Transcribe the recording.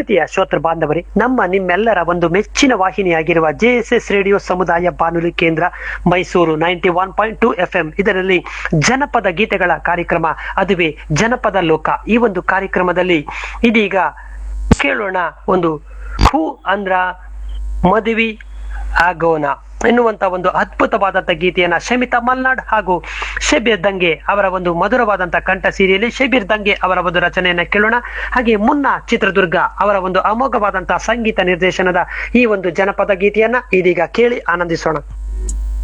ಪ್ರೀತಿಯ ಶ್ರೋತೃ ಬಾಂಧವರೇ ನಮ್ಮ ನಿಮ್ಮೆಲ್ಲರ ಒಂದು ಮೆಚ್ಚಿನ ವಾಹಿನಿಯಾಗಿರುವ ಜೆಎಸ್ಎಸ್ ರೇಡಿಯೋ ಸಮುದಾಯ ಬಾನುಲಿ ಕೇಂದ್ರ Mysuru ninety one point two F M ಇದರಲ್ಲಿ ಜನಪದ ಗೀತೆಗಳ ಕಾರ್ಯಕ್ರಮ ಅದುವೇ ಜನಪದ ಲೋಕ ಈ ಒಂದು ಕಾರ್ಯಕ್ರಮದಲ್ಲಿ ಇದೀಗ ಕೇಳೋಣ ಒಂದು ಹೂ ಅಂದ್ರ ಮದುವೆ ಆಗೋಣ ಎನ್ನುವಂತ ಒಂದು ಅದ್ಭುತವಾದಂತ ಗೀತೆಯನ್ನ ಶಮಿತಾ ಮಲ್ನಾಡ್ ಹಾಗೂ ಶಬೀರ್ ದಂಗೆ ಅವರ ಒಂದು ಮಧುರವಾದಂತ ಕಂಠ ಸೀರಿಯಲ್ಲಿ ಶಬೀರ್ ದಂಗೆ ಅವರ ಒಂದು ರಚನೆಯನ್ನ ಕೇಳೋಣ ಹಾಗೆ ಮುನ್ನ ಚಿತ್ರದುರ್ಗ ಅವರ ಒಂದು ಅಮೋಘವಾದಂತಹ ಸಂಗೀತ ನಿರ್ದೇಶನದ ಈ ಒಂದು ಜನಪದ ಗೀತೆಯನ್ನ ಇದೀಗ ಕೇಳಿ ಆನಂದಿಸೋಣ